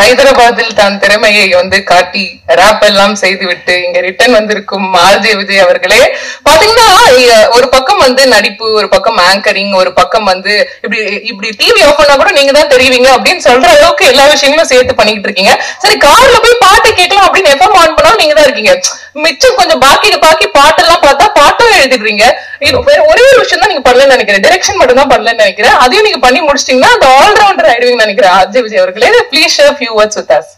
ஹைதராபாத்தில் தான் திறமையை வந்து காட்டி ரேப் எல்லாம் செய்துவிட்டு இங்க ரிட்டர்ன் வந்திருக்கும் ஆர்ஜே விஜய் அவர்களே பாத்தீங்கன்னா இ- ஒரு பக்கம் வந்து நடிப்பு ஒரு பக்கம் ஆங்கரிங் ஒரு பக்கம் வந்து இப்படி இப்படி டிவி ஆஃப் பண்ணா கூட நீங்க தான் தெரிவிங்க அப்படின்னு சொல்ற அளவுக்கு எல்லா விஷயங்களும் சேர்த்து பண்ணிட்டு இருக்கீங்க சரி கார்ல போய் பாட்டு கேட்கலாம் அப்படின்னு எஃப்எம் ஆன் பண்ணாலும் நீங்க தான் இருக்கீங்க மிச்சம் கொஞ்சம் பாக்கி பாக்கி பாட்டெல்லாம் பார்த்தா பாட்டும் எழுதிடுறீங்க இது வேற ஒரே ஒரு விஷயம் தான் நீங்க பண்ணலன்னு நினைக்கிறேன் டைரக்ஷன் மட்டும் தான் பண்ணலன்னு நினைக்கிறேன் அதையும் நீங்க பண்ணி முடிச்சிட்டீங்கன்னா அந்த ஆல்ரவுண்டர் ஆயிடுவீங்கன்னு நினைக்கிறேன் அஜய் விஜய் அவர்களே please share few words with us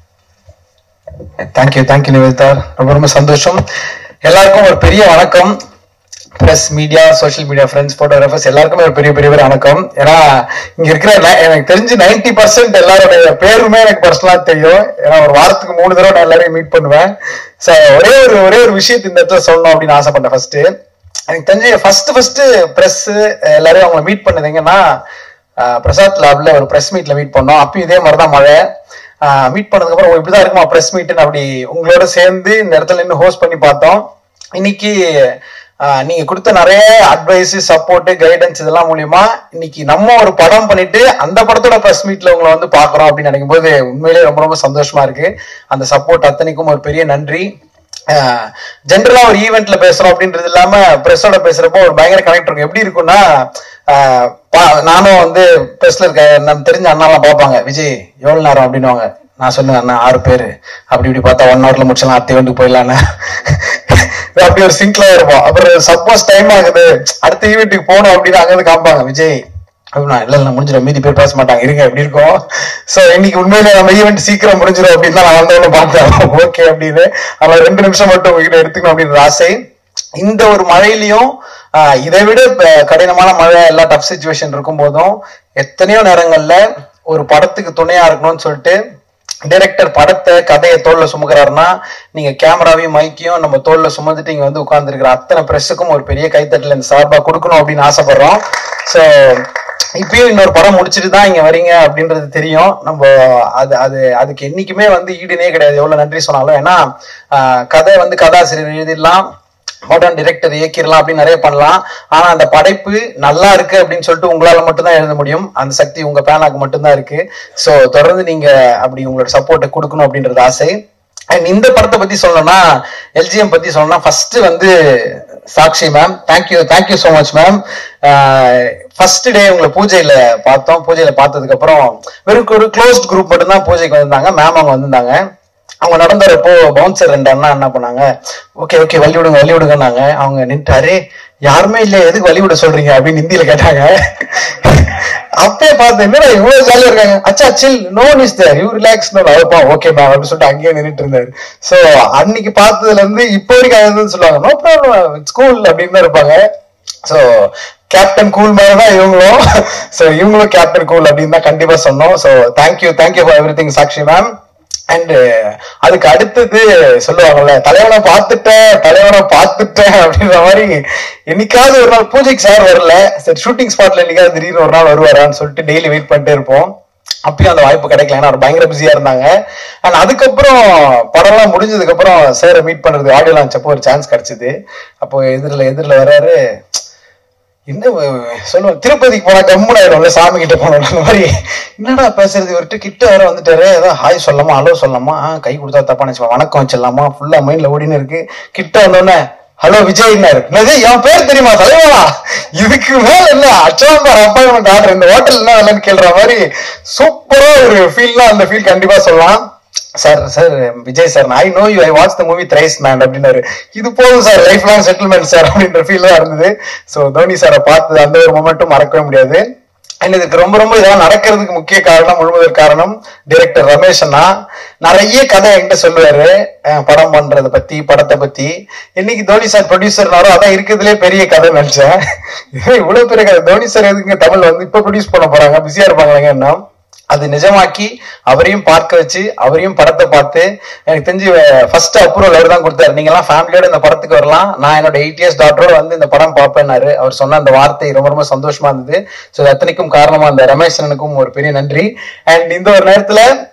thank you thank you Niveda ரொம்ப ரொம்ப சந்தோஷம் எல்லாருக்கும் ஒரு பெரிய வணக்கம் press media social media friends photographers எல்லாருக்குமே ஒரு பெரிய பெரிய பெரிய வணக்கம் ஏன்னா இங்க இருக்கிற ந- எனக்கு தெரிஞ்சு 90% பர்சன்ட் எல்லாருடைய பேருமே எனக்கு பர்சனலா தெரியும் ஏன்னா ஒரு வாரத்துக்கு மூணு தடவை நான் எல்லாரையும் மீட் பண்ணுவேன் ஸோ ஒரே ஒரு ஒரே ஒரு விஷயத்தை இந்த இடத்துல சொல்லணும் அப்படின்னு ஆசைப்பட்டேன் ஃபர்ஸ்ட் எனக்கு தெரிஞ்சு ஃபர்ஸ்ட் ஃபர்ஸ்ட் பிரஸ் எல்லாரையும் அவங்கள மீட் பண்ணது எங்கன்னா ஆஹ் பிரசாத் லேப்ல ஒரு பிரஸ் மீட்ல மீட் பண்ணோம் அப்பயும் இதே மாதிரி தான் மழை மீட் பண்ணதுக்கு அப்புறம் ஓ, இப்படிதான் இருக்குமா பிரஸ் மீட்னு அப்படி உங்களோட சேர்ந்து இந்த இடத்துல நின்று ஹோஸ்ட் பண்ணி பார்த்தோம் இன்னைக்கு ஆஹ் நீங்க கொடுத்த நிறைய அட்வைஸ் சப்போர்ட் கைடன்ஸ் இதெல்லாம் மூலியமா இன்னைக்கு நம்ம ஒரு படம் பண்ணிட்டு அந்த படத்தோட பிரஸ் மீட்ல உங்களை வந்து பாக்குறோம் அப்படின்னு நினைக்கும் போது உண்மையிலேயே ரொம்ப ரொம்ப சந்தோஷமா இருக்கு அந்த சப்போர்ட் அத்தனைக்கும் ஒரு பெரிய நன்றி ஜென்ரலா ஒரு ஈவெண்ட்ல பேசுறோம் அப்படின்றது இல்லாம பிரஸோட பேசுறப்போ ஒரு பயங்கர கனெக்ட் இருக்கும் எப்படி இருக்கும்னா ஆஹ் பா- நானும் வந்து பிரஸ்ல இருக்க நம்ம தெரிஞ்ச அண்ணாலாம் பார்ப்பாங்க விஜய் எவ்வளவு நேரம் அப்படின்னுவாங்க நான் சொன்னேன் அண்ணா ஆறு பேரு அப்படி இப்படி பார்த்தா ஒன் ஹவர்ல முடிச்சலாம் அடுத்த ஈவெண்ட்டுக்கு போயிடலான்னு அப்படி ஒரு சிங்க்ல இருப்போம் அப்புறம் சப்போஸ் டைம் ஆகுது அடுத்த ஈவெண்ட்டுக்கு போகணும் அப்படின்னு அங்க இருந்து காமிப்பாங்க விஜய் அப்படின்னா இல்ல இல்ல முடிஞ்சிடும் மீதி பேர் பேச மாட்டாங்க இருங்க எப்படி இருக்கும் சோ இன்னைக்கு உண்மையிலே நம்ம ஈவெண்ட் சீக்கிரம் முடிஞ்சிடும் அப்படின்னு தான் நான் வந்தவொன்னு பார்த்தேன் ஓகே அப்படின்னு அதனால ரெண்டு நிமிஷம் மட்டும் உங்ககிட்ட எடுத்துக்கணும் அப்படின்ற ஆசை இந்த ஒரு மழையிலையும் ஆஹ், இதை விட இப்ப கடினமான மழை எல்லா டஃப் சுச்சுவேஷன் இருக்கும் போதும் எத்தனையோ நேரங்கள்ல ஒரு படத்துக்கு துணையா இருக்கணும்னு சொல்லிட்டு டைரக்டர் படத்தை கதையை தோல்ல சுமக்கிறாருன்னா நீங்க கேமராவையும் மைக்கையும் நம்ம தோல்ல சுமந்துட்டு இங்க வந்து உட்கார்ந்துருக்கிற அத்தனை பிரஸுக்கும் ஒரு பெரிய கைத்தட்டல் இந்த சார்பா கொடுக்கணும் அப்படின்னு ஆசைப்படுறோம் சோ இப்பயும் இன்னொரு படம் முடிச்சுட்டு தான் இங்க வரீங்க அப்படின்றது தெரியும் நம்ம அது அது அதுக்கு என்னைக்குமே வந்து ஈடுனே கிடையாது எவ்வளவு நன்றி சொன்னாலும் ஏன்னா ஆஹ், கதை வந்து கதாசிரியர் எழுதிடலாம் மாடர்ன் டிரெக்டர் இயக்கிடலாம் அப்படின்னு நிறைய பண்ணலாம் ஆனா அந்த படைப்பு நல்லா இருக்கு அப்படின்னு சொல்லிட்டு உங்களால மட்டும்தான் எழுத முடியும் அந்த சக்தி உங்க பேனாக்கு மட்டும்தான் இருக்கு சோ தொடர்ந்து நீங்க அப்படி உங்களோட சப்போர்ட்டை கொடுக்கணும் அப்படின்றது ஆசை அண்ட் இந்த படத்தை பத்தி சொல்லணும்னா எல்ஜிஎம் பத்தி சொல்லணும்னா ஃபர்ஸ்ட் வந்து Sakshi ma'am thank you thank you so much ma'am first day உங்களை பூஜையில பார்த்தோம் பூஜையில பார்த்ததுக்கு அப்புறம் வெறும் ஒரு க்ளோஸ்ட் குரூப் மட்டும்தான் பூஜைக்கு வந்திருந்தாங்க மேம் அவங்க வந்திருந்தாங்க அவங்க நடந்துறப்போ பவுன்சர் ரெண்டு அண்ணா என்ன பண்ணாங்க ஓகே ஓகே வழி விடுங்க வழி விடுங்கன்னாங்க அவங்க நின்ட்டாரு யாருமே இல்ல எதுக்கு வழி விட சொல்றீங்க அப்படின்னு ஹிந்தியில கேட்டாங்க அப்பே பார்த்து என்னடா இவ்வளவு ஜாலியா இருக்காங்க அச்சா chill no is there you relax அவப்பா ஓகே மேம் அப்படின்னு சொல்லிட்டு அங்கேயே நின்னுட்டு இருந்தாரு சோ அன்னைக்கு பார்த்ததுல இருந்து இப்போ வரைக்கும் அது வந்து சொல்லுவாங்க நோ ப்ராப்ளம் ஸ்கூல் அப்படின்னு தான் இருப்பாங்க சோ கேப்டன் கூல் மாதிரி தான் இவங்களும் சோ இவங்களும் கேப்டன் கூல் அப்படின்னு தான் கண்டிப்பா சொன்னோம் so thank you thank you for everything Sakshi ma'am and அதுக்கு அடுத்தது சொல்லுவாங்கல்ல தலைவனை பார்த்துட்டேன் தலைவனை பார்த்துட்டேன் அப்படின்ற மாதிரி என்னைக்காவது ஒரு நாள் பூஜைக்கு சார் வரல சரி ஷூட்டிங் ஸ்பாட்ல என்னைக்காவது திடீர்னு ஒரு நாள் வருவாரான்னு சொல்லிட்டு டெய்லி வெயிட் பண்ணிட்டே இருப்போம் அப்பயும் அந்த வாய்ப்பு கிடைக்கல ஏன்னா அவர் பயங்கர பிஸியா இருந்தாங்க அண்ட் அதுக்கப்புறம் படம்லாம் முடிஞ்சதுக்கு அப்புறம் சாரை மீட் பண்றது ஆடியோ லான்ச் அப்போ ஒரு சான்ஸ் கிடைச்சது அப்போ எதிரில் எதிரில் வராரு என்ன வ- சொல்லுவோம் திருப்பதிக்கு போனா கம்முன்னு ஆயிடும்ல சாமி கிட்ட போனோம் அந்த மாதிரி என்னடா பேசுறது இவர்கிட்ட கிட்ட வேற வந்துட்டாரு ஏதோ ஹாய் சொல்லலாமா ஹலோ சொல்லலாமா ஆ, கை கொடுத்தா தப்பா நினைச்சு வணக்கம் வச்சிடலாமா ஃபுல்லா மைண்ட்ல ஓடின்னு இருக்கு கிட்ட வந்தோடனே ஹலோ விஜய்னாரு என்னது என் பேர் தெரியுமா தலைவா இதுக்கு மேல என்ன அச்சாம்பார் அப்பாயின்மெண்ட் ஆர்டர் இந்த ஹோட்டல் என்ன இல்லைன்னு கேள்ற மாதிரி சூப்பரா ஒரு ஃபீல்லாம் அந்த ஃபீல் கண்டிப்பா சொல்லலாம் sir sir Vijay sir I know you I watch the movie thrice man அப்படின்னாரு இது போதும் sir life long settlement sir அப்படின்ற ஃபீல் தான் இருந்தது ஸோ தோனி சாரை பார்த்து அந்த ஒரு மொமெண்ட்டும் மறக்கவே முடியாது அண்ட் இதுக்கு ரொம்ப ரொம்ப இதெல்லாம் நடக்கிறதுக்கு முக்கிய காரணம் முழுவதற்கு காரணம் டைரக்டர் ரமேஷ் அண்ணா நிறைய கதை என்கிட்ட சொல்லுவாரு அஹ் படம் பண்றதை பத்தி படத்தை பத்தி இன்னைக்கு தோனி சார் ப்ரொடியூசர்னாரோ அதான் இருக்கிறதுலே பெரிய கதை நினைச்சேன் இவ்வளவு பெரிய கதை தோனி சார் எதுக்கு தமிழ் வந்து இப்ப ப்ரொடியூஸ் பண்ண போறாங்க பிஸியா இருப்பாங்க என்ன அது நிஜமாக்கி அவரையும் பார்க்க வச்சு அவரையும் படத்தை பார்த்து எனக்கு தெரிஞ்சு ஃபர்ஸ்ட் அப்ரூவல் அவர் தான் கொடுத்தாரு நீங்க எல்லாம் ஃபேமிலியோட இந்த படத்துக்கு வரலாம் நான் என்னோட எயிட் இயர்ஸ் டாக்டரோட வந்து இந்த படம் பார்ப்பேன்னாரு அவர் சொன்ன அந்த வார்த்தை ரொம்ப ரொம்ப சந்தோஷமா இருந்தது ஸோ அத்தனைக்கும் காரணமா அந்த ரமேஷ் அண்ணனுக்கும் ஒரு பெரிய நன்றி அண்ட் இந்த ஒரு நேரத்துல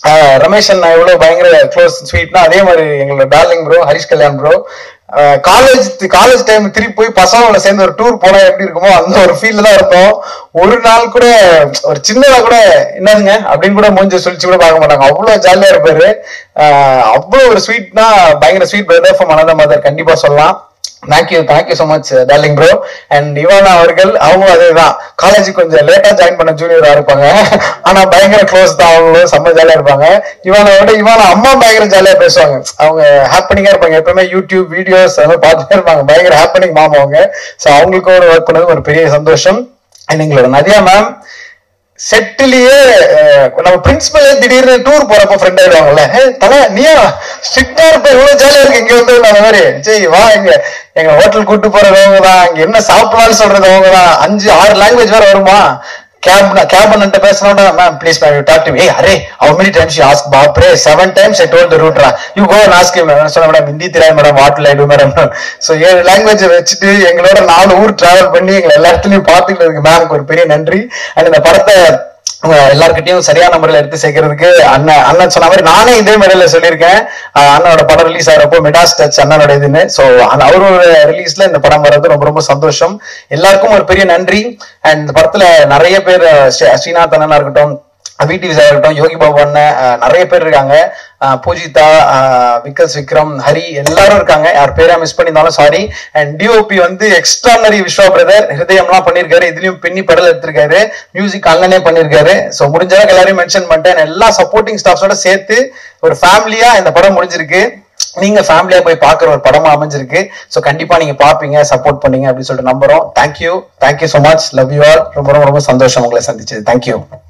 ஆஹ் ரமேஷ் அண்ணா எவ்வளவு பயங்கர க்ளோஸ் ஸ்வீட்னா அதே மாதிரி எங்களோட darling bro Harish Kalyan bro college college time திருப்பி போய் பசங்களோட சேர்ந்து ஒரு டூர் போனா எப்படி இருக்குமோ அந்த ஒரு ஃபீல்ல தான் இருப்போம் ஒரு நாள் கூட ஒரு சின்னதா கூட என்னதுங்க அப்படின்னு கூட மூஞ்சி சொல்லிச்சு கூட பார்க்க மாட்டாங்க அவ்வளவு ஜாலியா இருப்பாரு ஆஹ் அவ்வளவு ஒரு ஸ்வீட்னா பயங்கர sweet brother from another mother கண்டிப்பா சொல்லலாம் thank you thank you so much darling bro and Ivana அவர்கள் அவங்க அதேதான் காலேஜ் கொஞ்சம் லேட்டா ஜாயின் பண்ண ஜூனியரா இருப்பாங்க ஆனா பயங்கர க்ளோஸ் தான் அவங்களும் செம்ம ஜாலியா இருப்பாங்க இவானை விட இவானா அம்மா பயங்கர ஜாலியா பேசுவாங்க அவங்க ஹாப்பனிங்கா இருப்பாங்க எப்பவுமே யூடியூப் வீடியோஸ் அதெல்லாம் பார்த்துட்டே இருப்பாங்க பயங்கர ஹாப்பனிங் மாமா அவங்க ஸோ அவங்களுக்கு ஒரு ஒர்க் பண்ணது ஒரு பெரிய சந்தோஷம் அண்ட் எங்களோட நதியா மேம் செட்டிலேயே நம்ம பிரின்சிபல் திடீர்னு டூர் போறப்ப ஃப்ரெண்ட் ஆயிடுவாங்கல்ல "ஏ, தல நீயா ஸ்ட்ரிக்டா இருப்ப இவ்வளவு ஜாலியா இருக்கு இங்க வந்து அந்த மாதிரி சரி வா இங்க எங்க ஹோட்டல் கூட்டு போறது அவங்க தான் இங்க என்ன சாப்பிடலாம்னு சொல்றது அவங்க தான் அஞ்சு ஆறு லாங்குவேஜ் வேற வருமா கேப் கேப் அண்ணன் பேசணும்னா ma'am please ma'am you talk to ஏய் அரே how many times you ask பாப்ரே seven times I told the ரூட்ரா you go and ask him madam சொன்ன மேடம் ஹிந்தி தெரியாது madam what will I do madam so ஏழு லாங்குவேஜ் வச்சுட்டு எங்களோட நாலு ஊர் டிராவல் பண்ணி எங்களை எல்லா இடத்துலயும் பார்த்துட்டு மேம்க்கு ஒரு பெரிய நன்றி அண்ட் இந்த படத்தை உங்க எல்லார்கிட்டயும் சரியான முறையில எடுத்து சேர்க்கறதுக்கு அண்ணன் அண்ணன் சொன்ன மாதிரி நானே இதே முறையில சொல்லியிருக்கேன் ஆஹ் அண்ணனோட படம் ரிலீஸ் ஆகிறப்போ மெடாஸ் டச் அண்ணனோட இதுன்னு ஸோ அவரோட ரிலீஸ்ல இந்த படம் வர்றது ரொம்ப ரொம்ப சந்தோஷம் எல்லாருக்கும் ஒரு பெரிய நன்றி அண்ட் இந்த படத்துல நிறைய பேர் ஸ்ரீ- ஸ்ரீநாத் அண்ணனா இருக்கட்டும் விடிவி சார் இருக்கட்டும் யோகி பாபு அண்ணன் அஹ், நிறைய பேர் இருக்காங்க அஹ், பூஜிதா அஹ், விக்கஸ் விக்ரம் ஹரி எல்லாரும் இருக்காங்க யார் பேரா மிஸ் பண்ணியிருந்தாலும் சாரி அண்ட் டிஓபி வந்து எக்ஸ்ட்ரானரி விஸ்வா பிரதர் ஹிருதயம்லாம் பண்ணியிருக்காரு இதுலயும் பெண்ணி படல் எடுத்திருக்காரு மியூசிக் அண்ணனே பண்ணியிருக்காரு ஸோ முடிஞ்ச அளவுக்கு எல்லாரையும் மென்ஷன் பண்ணிட்டேன் எல்லா சப்போர்ட்டிங் ஸ்டாஃப்ஸோட சேர்த்து ஒரு ஃபேமிலியா இந்த படம் முடிஞ்சிருக்கு நீங்க ஃபேமிலியா போய் பார்க்குற ஒரு படமா அமைஞ்சிருக்கு ஸோ கண்டிப்பா நீங்க பாப்பீங்க சப்போர்ட் பண்ணீங்க அப்படின்னு சொல்லிட்டு நம்புறோம் thank you thank you so much love you all ரொம்ப ரொம்ப ரொம்ப சந்தோஷம் உங்களை சந்திச்சது தேங்க்யூ